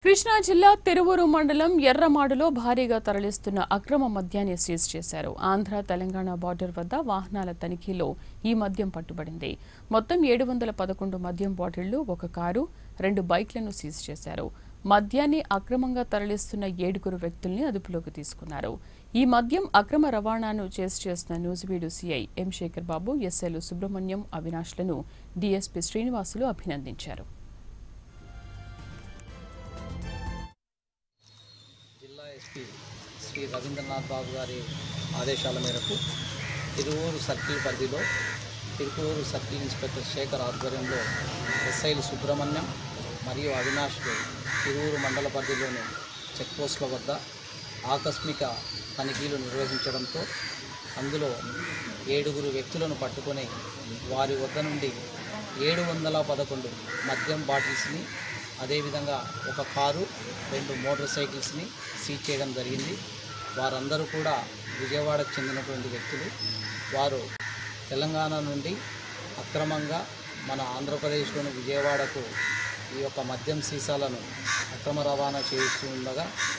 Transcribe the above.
కృష్ణా జిల్లా తిరువూరు మండలం ఎర్రమాడులో భారీగా తరలిస్తున్న అక్రమ మద్యాన్ని సీజ్ చేశారు ఆంధ్ర తెలంగాణ బార్డర్ వద్ద వాహనాల తనిఖీలో ఈ మద్యం పట్టుబడింది మొత్తం ఏడు వందల పదకొండు మద్యం బాటిళ్లు ఒక కారు రెండు బైక్లను సీజ్ చేశారు మద్యాన్ని అక్రమంగా తరలిస్తున్న ఏడుగురు వ్యక్తుల్ని అదుపులోకి తీసుకున్నారు ఈ మద్యం అక్రమ రవాణాను చేసి చేస్తున్న న్యూజివీడు సీఐ ఎం శేఖర్ బాబు ఎస్ఐలు సుబ్రహ్మణ్యం అవినాష్లను డీఎస్పీ శ్రీనివాసులు అభినందించారు జిల్లా ఎస్పీ శ్రీ రవీంద్రనాథ్ బాబు గారి ఆదేశాల మేరకు తిరువూరు సర్కిల్ పరిధిలో తిరుపూరు సర్కిల్ ఇన్స్పెక్టర్ శేఖర్ ఆధ్వర్యంలో ఎస్ఐలు సుబ్రహ్మణ్యం మరియు అవినాష్లు తిరువూరు మండల పరిధిలోని చెక్పోస్టుల వద్ద ఆకస్మిక తనిఖీలు నిర్వహించడంతో అందులో ఏడుగురు వ్యక్తులను పట్టుకొని వారి వద్ద నుండి ఏడు వందల పదకొండు మద్యం బాటిల్స్ని అదేవిధంగా ఒక కారు రెండు మోటార్ సైకిల్స్ని సీజ్ చేయడం జరిగింది వారందరూ కూడా విజయవాడకు చెందినటువంటి వ్యక్తులు వారు తెలంగాణ నుండి అక్రమంగా మన ఆంధ్రప్రదేశ్లోని విజయవాడకు ఈ యొక్క మద్యం సీసాలను అక్రమ రవాణా చేస్తూ ఉండగా